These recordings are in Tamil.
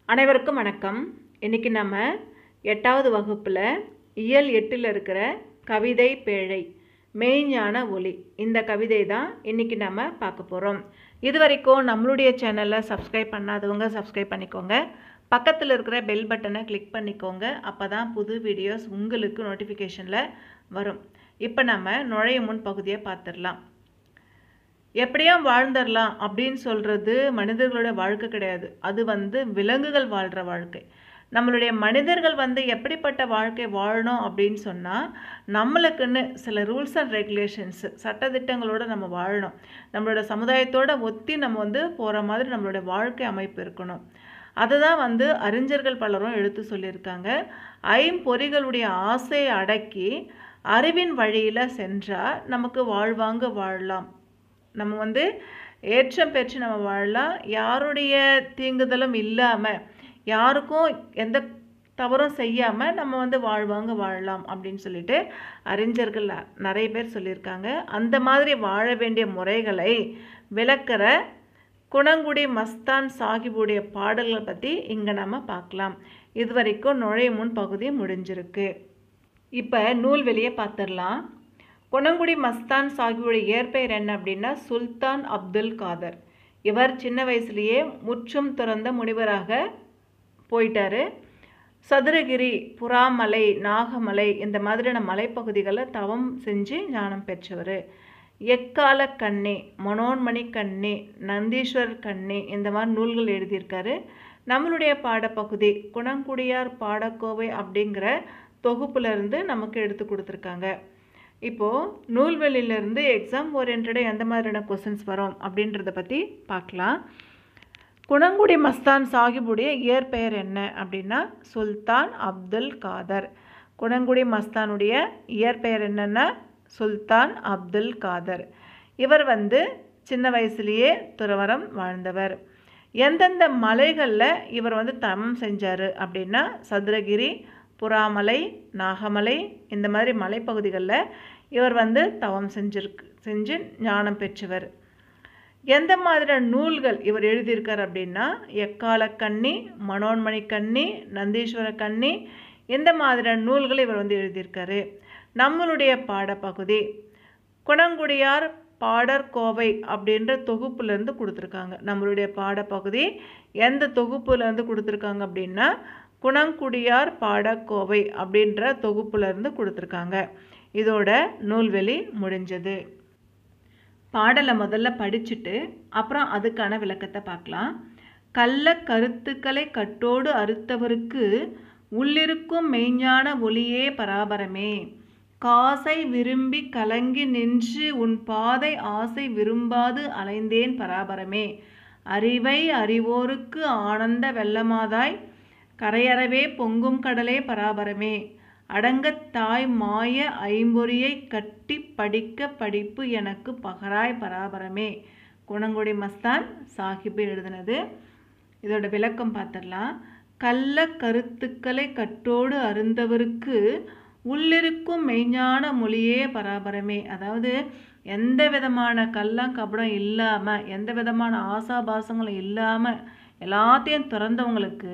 அனைவருக்கும் வணக்கம் இன்றைக்கி நம்ம எட்டாவது வகுப்பில் இயல் எட்டில் இருக்கிற கவிதை பேழை மெய்ஞான ஒளி இந்த கவிதை தான் இன்றைக்கி நம்ம பார்க்க போகிறோம் இது வரைக்கும் நம்மளுடைய சேனலை சப்ஸ்கிரைப் பண்ணாதவங்க சப்ஸ்கிரைப் பண்ணிக்கோங்க பக்கத்தில் இருக்கிற பெல் பட்டனை கிளிக் பண்ணிக்கோங்க அப்போ தான் புது வீடியோஸ் உங்களுக்கு நோட்டிஃபிகேஷனில் வரும் இப்போ நம்ம நுழைய முன் பகுதியை பார்த்துடலாம் எப்படியும் வாழ்ந்துடலாம் அப்படின்னு சொல்கிறது மனிதர்களோட வாழ்க்கை கிடையாது அது வந்து விலங்குகள் வாழ்கிற வாழ்க்கை நம்மளுடைய மனிதர்கள் வந்து எப்படிப்பட்ட வாழ்க்கை வாழணும் அப்படின்னு சொன்னால் நம்மளுக்குன்னு சில ரூல்ஸ் அண்ட் ரெகுலேஷன்ஸ் சட்டத்திட்டங்களோடு நம்ம வாழணும் நம்மளோட சமுதாயத்தோட ஒத்தி நம்ம வந்து போகிற மாதிரி நம்மளுடைய வாழ்க்கை அமைப்பு இருக்கணும் அதுதான் வந்து அறிஞர்கள் பலரும் எடுத்து சொல்லியிருக்காங்க ஐம்பொறிகளுடைய ஆசையை அடக்கி அறிவின் வழியில் சென்றால் நமக்கு வாழ்வாங்க வாழலாம் நம்ம வந்து ஏற்றம் பெற்று நம்ம வாழலாம் யாருடைய தீங்குதலும் இல்லாமல் யாருக்கும் எந்த தவறும் செய்யாமல் நம்ம வந்து வாழ்வாங்க வாழலாம் அப்படின்னு சொல்லிட்டு அறிஞர்கள் நிறைய பேர் சொல்லியிருக்காங்க அந்த மாதிரி வாழ வேண்டிய முறைகளை விளக்கிற குணங்குடி மஸ்தான் சாஹிபுடைய பாடல்களை பற்றி இங்கே நம்ம பார்க்கலாம் இது வரைக்கும் நுழைய முன் பகுதி முடிஞ்சிருக்கு இப்போ நூல்வெளியை பார்த்துடலாம் குணங்குடி மஸ்தான் சாஹிபுடைய இயற்பெயர் என்ன அப்படின்னா சுல்தான் அப்துல் காதர் இவர் சின்ன வயசுலேயே முற்றும் துறந்த முனிவராக போயிட்டாரு சதுரகிரி புறாமலை நாகமலை இந்த மாதிரியான மலைப்பகுதிகளில் தவம் செஞ்சு ஞானம் பெற்றவர் எக்கால கண்ணே மனோன்மணி கண்ணே நந்தீஸ்வர் கண்ணே இந்த மாதிரி நூல்கள் எழுதியிருக்காரு நம்மளுடைய பாடப்பகுதி குணங்குடியார் பாடக்கோவை அப்படிங்கிற தொகுப்புலேருந்து நமக்கு எடுத்து கொடுத்துருக்காங்க இப்போது நூல்வெளியிலேருந்து எக்ஸாம் ஓரியன்டாக எந்த மாதிரியான கொஸ்டின்ஸ் வரும் அப்படின்றத பற்றி பார்க்கலாம் குணங்குடி மஸ்தான் சாஹிபுடைய இயற்பெயர் என்ன அப்படின்னா சுல்தான் அப்துல் காதர் குணங்குடி மஸ்தானுடைய இயற்பெயர் என்னென்னா சுல்தான் அப்துல் காதர் இவர் வந்து சின்ன வயசுலேயே துறவரம் வாழ்ந்தவர் எந்தெந்த மலைகளில் இவர் வந்து தமம் செஞ்சார் அப்படின்னா சதுரகிரி புறாமலை நாகமலை இந்த மாதிரி மலைப்பகுதிகளில் இவர் வந்து தவம் செஞ்சிருக்கு செஞ்சு ஞானம் பெற்றவர் எந்த மாதிரியான நூல்கள் இவர் எழுதியிருக்கார் அப்படின்னா எக்கால கண்ணி மனோன்மணி கண்ணி நந்தீஸ்வர கண்ணி இந்த மாதிரியான நூல்களை இவர் வந்து எழுதியிருக்காரு நம்மளுடைய பாடப்பகுதி குணங்குடியார் பாடற் கோவை அப்படின்ற தொகுப்புலேருந்து கொடுத்துருக்காங்க நம்மளுடைய பாடப்பகுதி எந்த தொகுப்புலேருந்து கொடுத்துருக்காங்க அப்படின்னா குணங்குடியார் பாடக்கோவை அப்படின்ற தொகுப்புலேருந்து கொடுத்துருக்காங்க இதோட நூல்வெளி முடிஞ்சது பாடலை முதல்ல படிச்சுட்டு அப்புறம் அதுக்கான விளக்கத்தை பார்க்கலாம் கள்ள கருத்துக்களை கட்டோடு அறுத்தவருக்கு உள்ளிருக்கும் மெய்ஞான ஒளியே பராபரமே காசை விரும்பி கலங்கி நின்று உன் பாதை ஆசை விரும்பாது அலைந்தேன் பராபரமே அறிவை அறிவோருக்கு ஆனந்த வெள்ளமாதாய் கரையறவே பொங்கும் கடலே பராபரமே அடங்கத் தாய் மாய ஐம்பொறியை கட்டி படிக்க படிப்பு எனக்கு பகராய் பராபரமே குணங்குடி மஸ்தான் சாஹிபு எழுதினது இதோட விளக்கம் பார்த்துடலாம் கள்ள கருத்துக்களை கட்டோடு அருந்தவருக்கு உள்ளிருக்கும் மெய்ஞான மொழியே பராபரமே அதாவது எந்த விதமான கள்ளம் கபடம் இல்லாமல் எந்த விதமான ஆசாபாசங்களும் இல்லாமல் எல்லாத்தையும் திறந்தவங்களுக்கு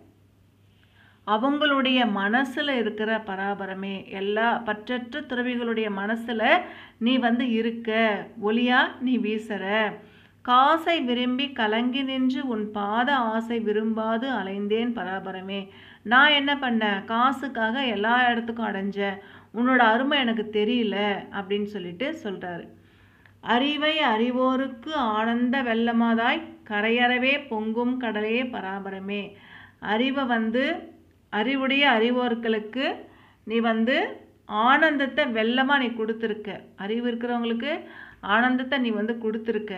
அவங்களுடைய மனசில் இருக்கிற பராபரமே எல்லா பற்றற்ற துறவிகளுடைய மனசில் நீ வந்து இருக்க ஒளியா நீ வீசுற காசை விரும்பி கலங்கி நின்று உன் பாத ஆசை விரும்பாது அலைந்தேன் பராபரமே நான் என்ன பண்ணேன் காசுக்காக எல்லா இடத்துக்கும் அடைஞ்சேன் உன்னோட அருமை எனக்கு தெரியல அப்படின்னு சொல்லிட்டு சொல்கிறாரு அறிவை அறிவோருக்கு ஆனந்த வெள்ளமாதாய் கரையறவே பொங்கும் கடலே பராபரமே அறிவை வந்து அறிவுடைய அறிவோர்களுக்கு நீ வந்து ஆனந்தத்தை வெள்ளமாக நீ கொடுத்துருக்க அறிவு இருக்கிறவங்களுக்கு ஆனந்தத்தை நீ வந்து கொடுத்துருக்க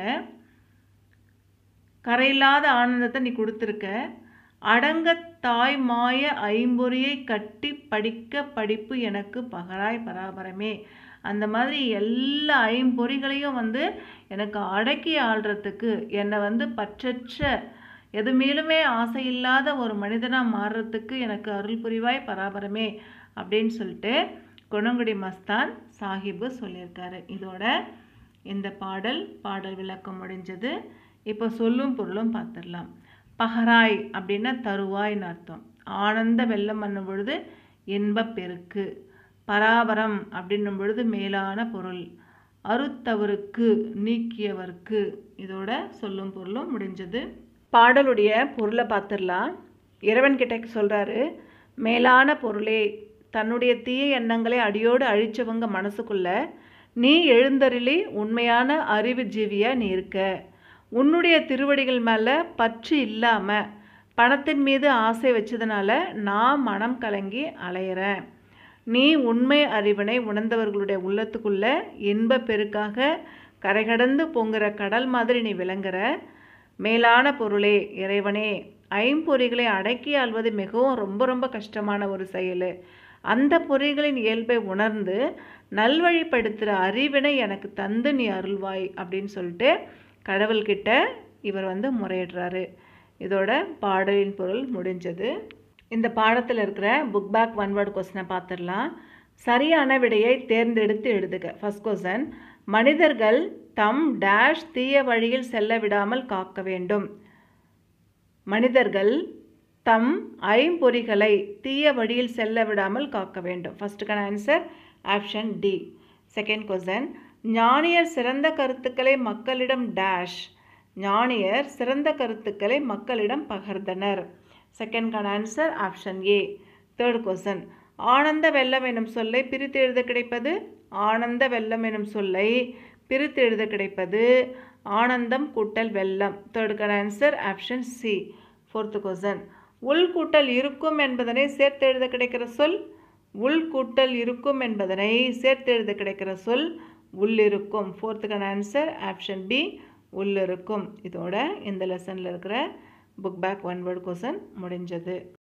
கரையில்லாத ஆனந்தத்தை நீ கொடுத்துருக்க அடங்க தாய் மாய ஐம்பொறியை கட்டி படிக்க படிப்பு எனக்கு பகராய் பராபரமே அந்த மாதிரி எல்லா ஐம்பொறிகளையும் வந்து எனக்கு அடக்கி ஆள்றதுக்கு என்னை வந்து பற்றற்ற எது மேலுமே ஆசை இல்லாத ஒரு மனிதனாக மாறுறதுக்கு எனக்கு அருள் புரிவாய் பராபரமே அப்படின்னு சொல்லிட்டு குணங்குடி மஸ்தான் சாஹிபு சொல்லியிருக்காரு இதோட இந்த பாடல் பாடல் விளக்கம் முடிஞ்சது இப்போ சொல்லும் பொருளும் பார்த்துடலாம் பஹராய் அப்படின்னா தருவாய்னு அர்த்தம் ஆனந்த வெள்ளம் பண்ணும் பொழுது இன்பப் பெருக்கு பராபரம் அப்படின்னும் பொழுது மேலான பொருள் அறுத்தவருக்கு நீக்கியவருக்கு இதோட சொல்லும் பொருளும் முடிஞ்சது பாடலுடைய பொருளை பார்த்துடலாம் இறைவன் கிட்ட சொல்கிறாரு மேலான பொருளே தன்னுடைய தீய எண்ணங்களை அடியோடு அழிச்சவங்க மனசுக்குள்ள நீ எழுந்தருளி உண்மையான அறிவு ஜீவியாக நீ இருக்க உன்னுடைய திருவடிகள் மேலே பற்று இல்லாமல் பணத்தின் மீது ஆசை வச்சதுனால நான் மனம் கலங்கி அலையிறேன் நீ உண்மை அறிவினை உணர்ந்தவர்களுடைய உள்ளத்துக்குள்ள இன்ப பெருக்காக கரைகடந்து பொங்குற கடல் மாதிரி நீ விளங்குற மேலான பொருளே இறைவனே ஐம்பொறிகளை அடக்கி ஆள்வது மிகவும் ரொம்ப ரொம்ப கஷ்டமான ஒரு செயல் அந்த பொறிகளின் இயல்பை உணர்ந்து நல்வழிப்படுத்துகிற அறிவினை எனக்கு தந்து நீ அருள்வாய் அப்படின்னு சொல்லிட்டு கடவுள்கிட்ட இவர் வந்து முறையிடுறாரு இதோட பாடலின் பொருள் முடிஞ்சது இந்த பாடத்தில் இருக்கிற புக் பேக் ஒன் வேர்டு கொஸ்டினை பார்த்துடலாம் சரியான விடையை தேர்ந்தெடுத்து எழுதுக ஃபர்ஸ்ட் கொஸ்டின் மனிதர்கள் தம் டேஷ் தீய வழியில் செல்ல விடாமல் காக்க வேண்டும் மனிதர்கள் தம் ஐம்பொறிகளை தீய வழியில் செல்ல விடாமல் காக்க வேண்டும் ஃபர்ஸ்ட்டுக்கான answer option D second question ஞானியர் சிறந்த கருத்துக்களை மக்களிடம் டேஷ் ஞானியர் சிறந்த கருத்துக்களை மக்களிடம் பகிர்ந்தனர் செகண்ட்கான answer option A third question ஆனந்த வெள்ளம் எனும் சொல்லை பிரித்து எழுத கிடைப்பது ஆனந்த வெள்ளம் எனும் சொல்லை பிரித்து எழுத கிடைப்பது ஆனந்தம் கூட்டல் வெள்ளம் தேர்டுக்கான answer option C fourth question உள் கூட்டல் இருக்கும் என்பதனை சேர்த்து எழுத கிடைக்கிற சொல் உள் கூட்டல் இருக்கும் என்பதனை சேர்த்து எழுத கிடைக்கிற சொல் உள்ளிருக்கும் ஃபோர்த்துக்கான ஆன்சர் ஆப்ஷன் பி உள்ளிருக்கும் இதோட இந்த லெசனில் இருக்கிற book back one word question முடிஞ்சது